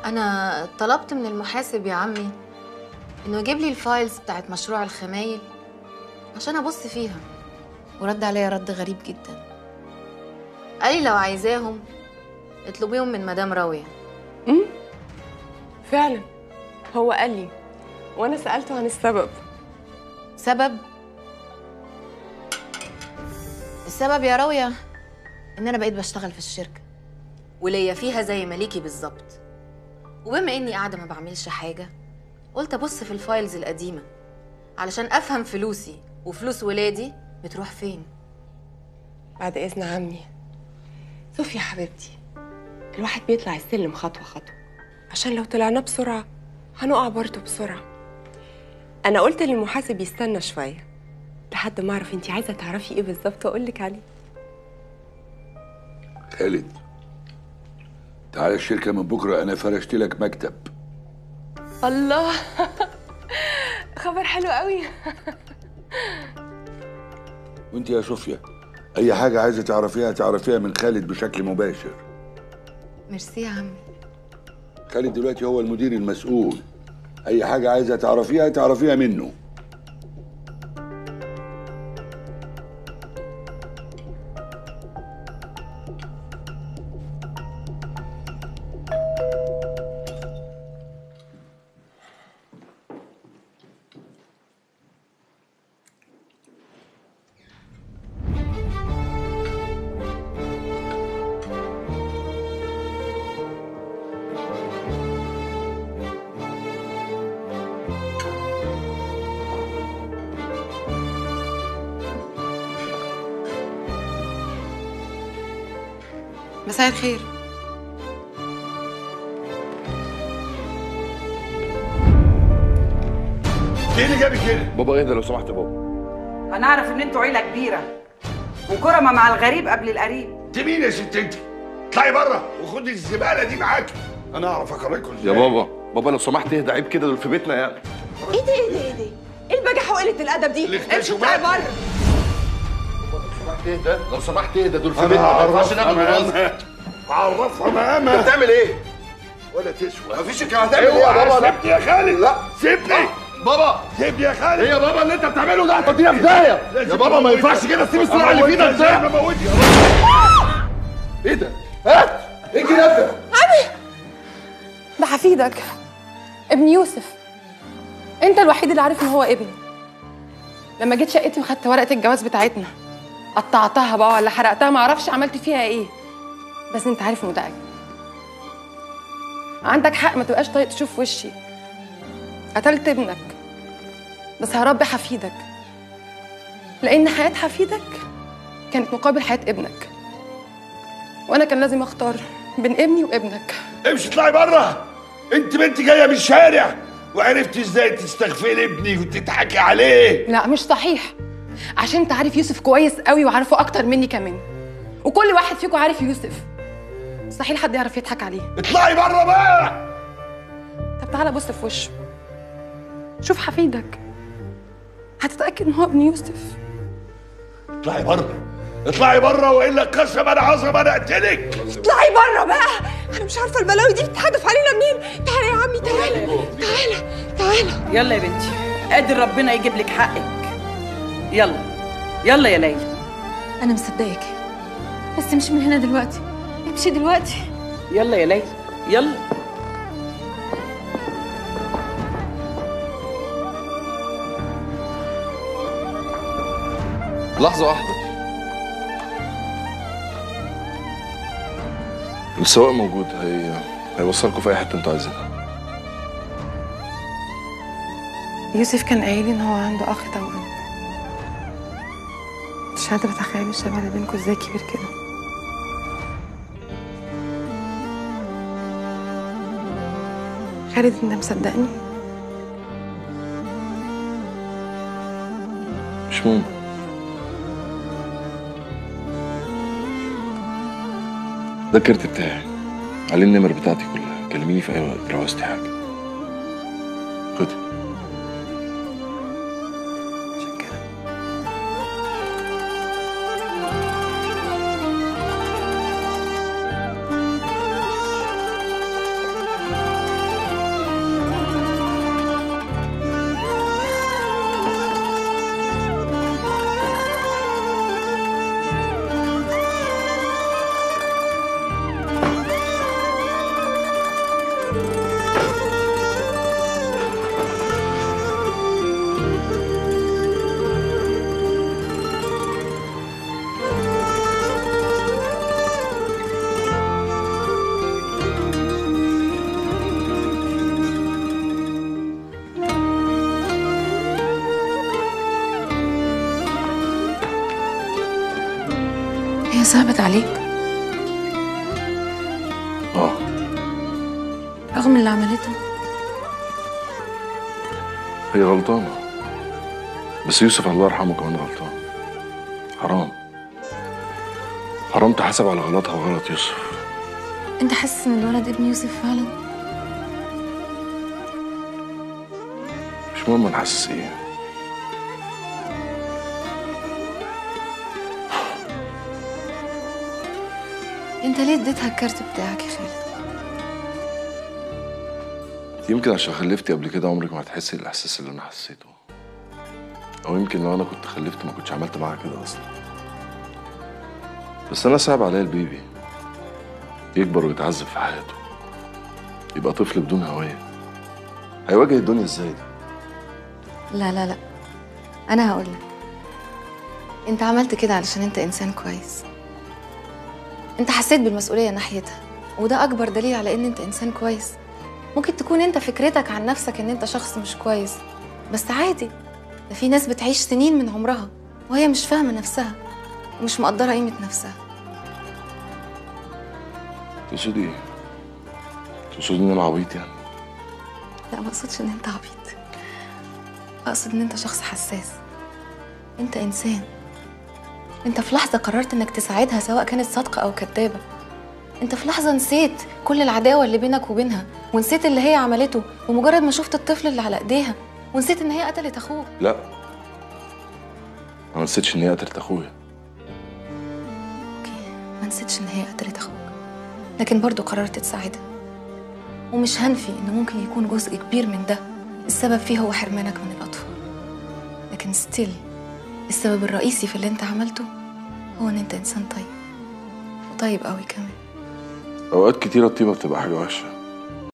انا طلبت من المحاسب يا عمي انه يجيب لي الفايلز بتاعت مشروع الخمايل عشان ابص فيها ورد عليا رد غريب جدا قال لي لو عايزاهم اطلبيهم من مدام راويه امم فعلا هو قال لي وانا سالته عن السبب سبب السبب يا راويه ان انا بقيت بشتغل في الشركه وليا فيها زي مليكي بالظبط وبما اني قاعده ما بعملش حاجه قلت ابص في الفايلز القديمه علشان افهم فلوسي وفلوس ولادي بتروح فين بعد اذن عمي صوفيا حبيبتي الواحد بيطلع السلم خطوه خطوه عشان لو طلعنا بسرعه هنقع برضه بسرعه انا قلت للمحاسب يستنى شويه لحد ما اعرف انت عايزه تعرفي ايه بالظبط واقول لك عليه خالد تعالى الشركة من بكرة أنا فرشت لك مكتب الله خبر حلو قوي وأنت يا صوفيا أي حاجة عايزة تعرفيها تعرفيها من خالد بشكل مباشر ميرسي يا عمي خالد دلوقتي هو المدير المسؤول أي حاجة عايزة تعرفيها تعرفيها منه مساء الخير إيه اللي جابك هنا؟ بابا اهدى لو سمحت يا بابا هنعرف ان انتوا عيله كبيره وكرمه مع الغريب قبل القريب أنت مين يا ست أنت؟ اطلعي بره وخدي الزبالة دي معاكي أنا أعرف أخرجكم يا بابا بابا لو سمحت اهدى عيب كده دول في بيتنا يعني ايه ده ايه ده ايه ده ايه البجاحه وقله الادب دي اللي امشي اختشوا اطلعي بقى. بره سمحت اهدى لو سمحت اهدى دول في أنا بيتنا ما ينفعش هعرفها ناخد بالغصب مقامها هعرفها انت مقامها بتعمل ايه؟ ولا تسوى مفيش الكلام هتعمل ايه يا اوعى بابا لا سيبني يا خالد لا سيبني بابا سيبني يا خالد ايه يا بابا اللي انت بتعمله ده هتودينا في داهيه يا بابا ما ينفعش كده سيب السرعه اللي في ايدك ده ايه ده؟ هات ايه الجناب ده؟ ده حفيدك ابن يوسف انت الوحيد اللي عارف ان هو ابني لما جيت شقتي وخدت ورقه الجواز بتاعتنا قطعتها بقى ولا حرقتها ما اعرفش عملت فيها ايه بس انت عارف متاكد عندك حق ما تبقاش طايق تشوف وشي قتلت ابنك بس هربي حفيدك لان حياه حفيدك كانت مقابل حياه ابنك وانا كان لازم اختار بين ابني وابنك امشي اطلعي بره انت بنت جايه من الشارع وعرفتي ازاي تستغفلي ابني وتضحكي عليه لا مش صحيح عشان انت عارف يوسف كويس قوي وعارفه اكتر مني كمان وكل واحد فيكم عارف يوسف مستحيل حد يعرف يضحك عليه اطلعي بره بقى طب تعالى بص في وشه شوف حفيدك هتتاكد ان هو ابن يوسف اطلعي بره اطلعي بره والا قسم انا عظم انا اقتلك اطلعي بره بقى انا مش عارفه البلاوي دي بتحدف علينا منين تعالى يا عمي تعالى تعالى تعالى يلا يا بنتي قادر ربنا يجيب لك حقك يلا يلا يا ليلى انا مصدقك بس مش من هنا دلوقتي امشي دلوقتي يلا يا ليلى يلا لحظه واحده السواق موجود هي هيوصلكم في اي حته انتوا عايزينها يوسف كان قايل لي ان هو عنده اخ توأم مش قادره اتخيل الشبه اللي بينكم ازاي كبير كده خالد انت مصدقني مش مهم ده الكارت بتاعي عليه النمر بتاعتي كلها كلميني في اي وقت لو عوزتي حاجه خدي متشكره صعبت عليك اه رغم اللي عملته هي غلطانة بس يوسف الله يرحمه كمان غلطان حرام حرام تحاسب على غلطها وغلط يوسف انت حاسس ان الولد ابن يوسف فعلا مش مهم انا حاسس ايه انت ليه اديتها الكارت بتاعك يا خالد يمكن عشان خلفتي قبل كده عمرك ما هتحسي الاحساس اللي انا حسيته او يمكن لو انا كنت خلفت ما كنتش عملت معاها كده اصلا بس انا صعب عليا البيبي يكبر ويتعذب في حياته يبقى طفل بدون هوية هيواجه الدنيا ازاي ده لا لا لا انا هقول لك انت عملت كده علشان انت انسان كويس انت حسيت بالمسؤوليه ناحيتها وده اكبر دليل على ان انت انسان كويس ممكن تكون انت فكرتك عن نفسك ان انت شخص مش كويس بس عادي ده في ناس بتعيش سنين من عمرها وهي مش فاهمه نفسها ومش مقدره قيمه نفسها تقصدي ايه؟ تقصدي ان انا عبيط يعني؟ لا ما اقصدش ان انت عبيط اقصد ان انت شخص حساس انت انسان انت في لحظه قررت انك تساعدها سواء كانت صادقه او كذابه انت في لحظه نسيت كل العداوه اللي بينك وبينها ونسيت اللي هي عملته بمجرد ما شفت الطفل اللي على ايديها ونسيت ان هي قتلت اخوك لا ما نسيتش ان هي قتلت اخويا اوكي ما نسيتش ان هي قتلت اخوك لكن برضو قررت تساعدها ومش هنفي ان ممكن يكون جزء كبير من ده السبب فيه هو حرمانك من الاطفال لكن ستيل السبب الرئيسي في اللي انت عملته هو ان انت انسان طيب وطيب قوي كمان اوقات كتيرة الطيبة بتبقى حاجة وحشة